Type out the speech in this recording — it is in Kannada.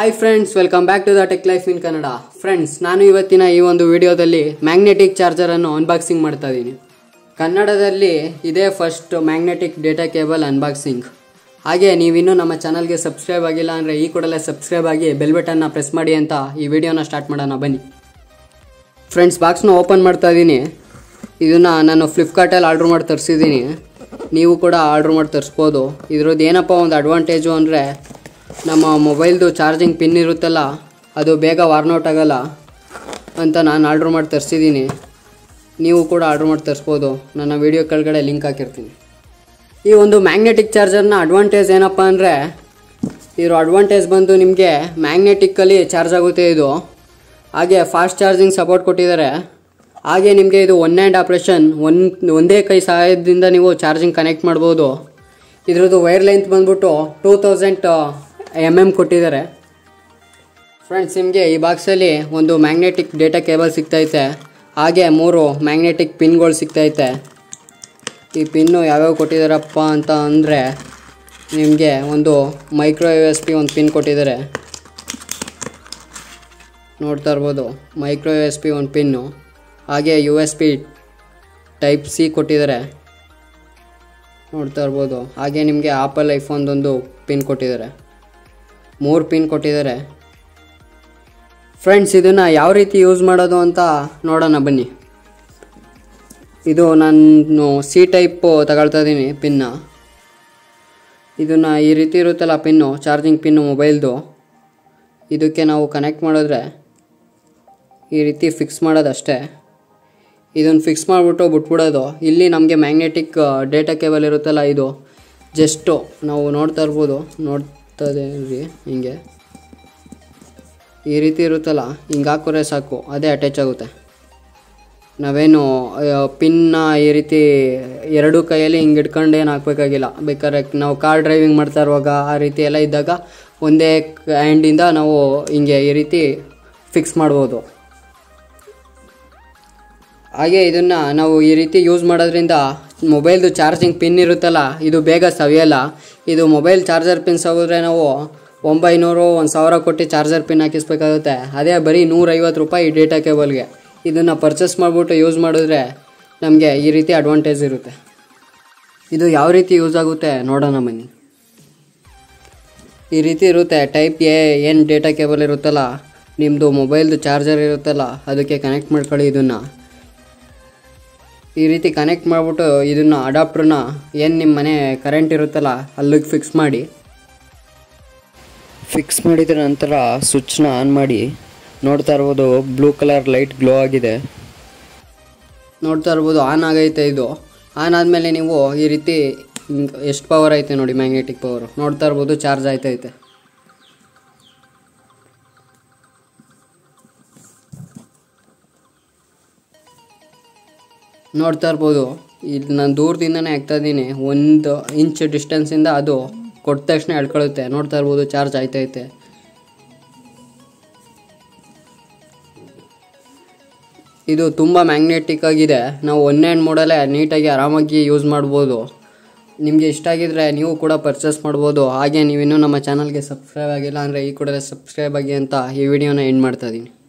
hi friends welcome back to the tech life in Kannada friends ನಾನು ಇವತ್ತಿನ ಈ ಒಂದು ವಿಡಿಯೋದಲ್ಲಿ ಮ್ಯಾಗ್ನೆಟಿಕ್ ಚಾರ್ಜರನ್ನು ಅನ್ಬಾಕ್ಸಿಂಗ್ ಮಾಡ್ತಾ ಇದ್ದೀನಿ ಕನ್ನಡದಲ್ಲಿ ಇದೇ first magnetic data cable unboxing ಹಾಗೆ ನೀವಿನ್ನೂ ನಮ್ಮ ಚಾನಲ್ಗೆ ಸಬ್ಸ್ಕ್ರೈಬ್ ಆಗಿಲ್ಲ ಅಂದರೆ ಈ ಕೂಡಲೇ ಸಬ್ಸ್ಕ್ರೈಬ್ ಆಗಿ ಬೆಲ್ ಬಟನ್ನ ಪ್ರೆಸ್ ಮಾಡಿ ಅಂತ ಈ ವಿಡಿಯೋನ ಸ್ಟಾರ್ಟ್ ಮಾಡೋಣ ಬನ್ನಿ ಫ್ರೆಂಡ್ಸ್ ಬಾಕ್ಸ್ನ ಓಪನ್ ಮಾಡ್ತಾ ಇದ್ದೀನಿ ಇದನ್ನು ನಾನು ಫ್ಲಿಪ್ಕಾರ್ಟಲ್ಲಿ ಆರ್ಡ್ರ್ ಮಾಡಿ ತರಿಸಿದ್ದೀನಿ ನೀವು ಕೂಡ ಆರ್ಡ್ರ್ ಮಾಡಿ ತರಿಸ್ಬೋದು ಇದ್ರದ್ದು ಏನಪ್ಪ ಒಂದು ಅಡ್ವಾಂಟೇಜು ಅಂದರೆ ನಮ್ಮ ಮೊಬೈಲ್ದು ಚಾರ್ಜಿಂಗ್ ಪಿನ್ ಇರುತ್ತಲ್ಲ ಅದು ಬೇಗ ವಾರ್ನೌಟ್ ಆಗಲ್ಲ ಅಂತ ನಾನು ಆರ್ಡ್ರ್ ಮಾಡಿ ತರಿಸಿದ್ದೀನಿ ನೀವು ಕೂಡ ಆರ್ಡ್ರ್ ಮಾಡಿ ತರಿಸ್ಬೋದು ನನ್ನ ವೀಡಿಯೋ ಕೆಳಗಡೆ ಲಿಂಕ್ ಹಾಕಿರ್ತೀನಿ ಈ ಒಂದು ಮ್ಯಾಗ್ನೆಟಿಕ್ ಚಾರ್ಜರ್ನ ಅಡ್ವಾಂಟೇಜ್ ಏನಪ್ಪ ಅಂದರೆ ಇದ್ರ ಅಡ್ವಾಂಟೇಜ್ ಬಂದು ನಿಮಗೆ ಮ್ಯಾಗ್ನೆಟಿಕ್ಕಲ್ಲಿ ಚಾರ್ಜ್ ಆಗುತ್ತೆ ಇದು ಹಾಗೆ ಫಾಸ್ಟ್ ಚಾರ್ಜಿಂಗ್ ಸಪೋರ್ಟ್ ಕೊಟ್ಟಿದ್ದಾರೆ ಹಾಗೆ ನಿಮಗೆ ಇದು ಒನ್ ಹ್ಯಾಂಡ್ ಆಪ್ರೇಷನ್ ಒಂದು ಒಂದೇ ಕೈ ಸಹಾಯದಿಂದ ನೀವು ಚಾರ್ಜಿಂಗ್ ಕನೆಕ್ಟ್ ಮಾಡ್ಬೋದು ಇದ್ರದ್ದು ವೈರ್ ಲೆಂತ್ ಬಂದ್ಬಿಟ್ಟು ಟೂ ತೌಸಂಡ್ ಎಮ್ ಎಮ್ ಕೊಟ್ಟಿದ್ದಾರೆ ಫ್ರೆಂಡ್ಸ್ ನಿಮಗೆ ಈ ಬಾಕ್ಸಲ್ಲಿ ಒಂದು ಮ್ಯಾಗ್ನೆಟಿಕ್ ಡೇಟಾ ಕೇಬಲ್ ಸಿಗ್ತೈತೆ ಹಾಗೆ ಮೂರು ಮ್ಯಾಗ್ನೆಟಿಕ್ ಪಿನ್ಗಳು ಸಿಗ್ತೈತೆ ಈ ಪಿನ್ನು ಯಾವ್ಯಾವ ಕೊಟ್ಟಿದ್ದಾರಪ್ಪ ಅಂತ ಅಂದರೆ ನಿಮಗೆ ಒಂದು ಮೈಕ್ರೋ ಯು ಎಸ್ ಪಿ ಒಂದು ಪಿನ್ ಕೊಟ್ಟಿದ್ದಾರೆ ನೋಡ್ತಾ ಇರ್ಬೋದು ಮೈಕ್ರೋ ಯು ಎಸ್ ಪಿ ಒಂದು ಪಿನ್ನು ಹಾಗೆ U S B type C ಕೊಟ್ಟಿದ್ದಾರೆ ನೋಡ್ತಾ ಇರ್ಬೋದು ಹಾಗೆ ನಿಮಗೆ ಆಪಲ್ ಐಫೋನ್ದೊಂದು ಪಿನ್ ಕೊಟ್ಟಿದ್ದಾರೆ ಮೂರು ಪಿನ್ ಕೊಟ್ಟಿದ್ದಾರೆ ಫ್ರೆಂಡ್ಸ್ ಇದನ್ನು ಯಾವ ರೀತಿ ಯೂಸ್ ಮಾಡೋದು ಅಂತ ನೋಡೋಣ ಬನ್ನಿ ಇದು ನಾನು ಸಿ ಟೈಪ್ ತಗೊಳ್ತಾ ಇದ್ದೀನಿ ಪಿನ್ನ ಇದನ್ನು ಈ ರೀತಿ ಇರುತ್ತಲ್ಲ ಪಿನ್ನು ಚಾರ್ಜಿಂಗ್ ಪಿನ್ನು ಮೊಬೈಲ್ದು ಇದಕ್ಕೆ ನಾವು ಕನೆಕ್ಟ್ ಮಾಡಿದ್ರೆ ಈ ರೀತಿ ಫಿಕ್ಸ್ ಮಾಡೋದಷ್ಟೇ ಇದನ್ನು ಫಿಕ್ಸ್ ಮಾಡಿಬಿಟ್ಟು ಬಿಟ್ಬಿಡೋದು ಇಲ್ಲಿ ನಮಗೆ ಮ್ಯಾಗ್ನೆಟಿಕ್ ಡೇಟಾ ಕೇಬಲ್ ಇರುತ್ತಲ್ಲ ಇದು ಜಸ್ಟು ನಾವು ನೋಡ್ತಾ ಇರ್ಬೋದು ನೋಡ್ತಾ ಇದ್ದೀವಿ ಹಿಂಗೆ ಈ ರೀತಿ ಇರುತ್ತಲ್ಲ ಹಿಂಗೆ ಹಾಕಿದ್ರೆ ಸಾಕು ಅದೇ ಅಟ್ಯಾಚ್ ಆಗುತ್ತೆ ನಾವೇನು ಪಿನ್ನ ಈ ರೀತಿ ಎರಡು ಕೈಯಲ್ಲಿ ಹಿಂಗೆ ಹಿಡ್ಕೊಂಡು ಏನು ಹಾಕ್ಬೇಕಾಗಿಲ್ಲ ಬೇಕಾದ್ರೆ ನಾವು ಕಾರ್ ಡ್ರೈವಿಂಗ್ ಮಾಡ್ತಾ ಇರುವಾಗ ಆ ರೀತಿ ಎಲ್ಲ ಇದ್ದಾಗ ಒಂದೇ ಹ್ಯಾಂಡಿಂದ ನಾವು ಹಿಂಗೆ ಈ ರೀತಿ ಫಿಕ್ಸ್ ಮಾಡ್ಬೋದು ಹಾಗೆ ಇದನ್ನು ನಾವು ಈ ರೀತಿ ಯೂಸ್ ಮಾಡೋದ್ರಿಂದ ಮೊಬೈಲ್ದು ಚಾರ್ಜಿಂಗ್ ಪಿನ್ ಇರುತ್ತಲ್ಲ ಇದು ಬೇಗ ಸವಿಯಲ್ಲ ಇದು ಮೊಬೈಲ್ ಚಾರ್ಜರ್ ಪಿನ್ ಸವಿದ್ರೆ ನಾವು ಒಂಬೈನೂರು ಒಂದು ಸಾವಿರ ಕೊಟ್ಟು ಚಾರ್ಜರ್ ಪಿನ್ ಹಾಕಿಸ್ಬೇಕಾಗುತ್ತೆ ಅದೇ ಬರೀ ನೂರೈವತ್ತು ರೂಪಾಯಿ ಈ ಡೇಟಾ ಕೇಬಲ್ಗೆ ಇದನ್ನು ಪರ್ಚೇಸ್ ಮಾಡಿಬಿಟ್ಟು ಯೂಸ್ ಮಾಡಿದ್ರೆ ನಮಗೆ ಈ ರೀತಿ ಅಡ್ವಾಂಟೇಜ್ ಇರುತ್ತೆ ಇದು ಯಾವ ರೀತಿ ಯೂಸ್ ಆಗುತ್ತೆ ನೋಡೋಣ ಬನ್ನಿ ಈ ರೀತಿ ಇರುತ್ತೆ ಟೈಪ್ ಎ ಏನು ಡೇಟಾ ಕೇಬಲ್ ಇರುತ್ತಲ್ಲ ನಿಮ್ಮದು ಮೊಬೈಲ್ದು ಚಾರ್ಜರ್ ಇರುತ್ತಲ್ಲ ಅದಕ್ಕೆ ಕನೆಕ್ಟ್ ಮಾಡ್ಕೊಳ್ಳಿ ಇದನ್ನು ಈ ರೀತಿ ಕನೆಕ್ಟ್ ಮಾಡಿಬಿಟ್ಟು ಇದನ್ನು ಅಡಾಪ್ಟ್ರನ್ನ ಏನು ನಿಮ್ಮ ಮನೆ ಕರೆಂಟ್ ಇರುತ್ತಲ್ಲ ಅಲ್ಲಿಗೆ ಫಿಕ್ಸ್ ಮಾಡಿ ಫಿಕ್ಸ್ ಮಾಡಿದ ನಂತರ ಸ್ವಿಚ್ನ ಆನ್ ಮಾಡಿ ನೋಡ್ತಾ ಇರ್ಬೋದು ಬ್ಲೂ ಕಲರ್ ಲೈಟ್ ಗ್ಲೋ ಆಗಿದೆ ನೋಡ್ತಾ ಇರ್ಬೋದು ಆನ್ ಆಗೈತೆ ಇದು ಆನ್ ಆದಮೇಲೆ ನೀವು ಈ ರೀತಿ ಎಷ್ಟು ಪವರ್ ಐತೆ ನೋಡಿ ಮ್ಯಾಗ್ನೆಟಿಕ್ ಪವರು ನೋಡ್ತಾ ಇರ್ಬೋದು ಚಾರ್ಜ್ ಆಯ್ತೈತೆ ನೋಡ್ತಾ ಇರ್ಬೋದು ಇಲ್ಲಿ ನಾನು ದೂರದಿಂದನೇ ಆಗ್ತಾ ಇದ್ದೀನಿ ಒಂದು ಇಂಚ್ ಡಿಸ್ಟೆನ್ಸಿಂದ ಅದು ಕೊಟ್ಟ ತಕ್ಷಣ ಎಳ್ಕೊಳ್ಳುತ್ತೆ ನೋಡ್ತಾ ಇರ್ಬೋದು ಚಾರ್ಜ್ ಆಯ್ತೈತೆ ಇದು ತುಂಬ ಮ್ಯಾಗ್ನೆಟಿಕ್ ಆಗಿದೆ ನಾವು ಒನ್ ಹ್ಯಾಂಡ್ ಮೋಡಲ್ಲೇ ನೀಟಾಗಿ ಆರಾಮಾಗಿ ಯೂಸ್ ಮಾಡ್ಬೋದು ನಿಮಗೆ ಇಷ್ಟ ಆಗಿದ್ರೆ ನೀವು ಕೂಡ ಪರ್ಚೇಸ್ ಮಾಡ್ಬೋದು ಹಾಗೆ ನೀವಿನ್ನೂ ನಮ್ಮ ಚಾನಲ್ಗೆ ಸಬ್ಸ್ಕ್ರೈಬ್ ಆಗಿಲ್ಲ ಅಂದರೆ ಈ ಕೂಡಲೇ ಸಬ್ಸ್ಕ್ರೈಬ್ ಆಗಿ ಅಂತ ಈ ವಿಡಿಯೋನ ಎಂಡ್ ಮಾಡ್ತಾ ಇದ್ದೀನಿ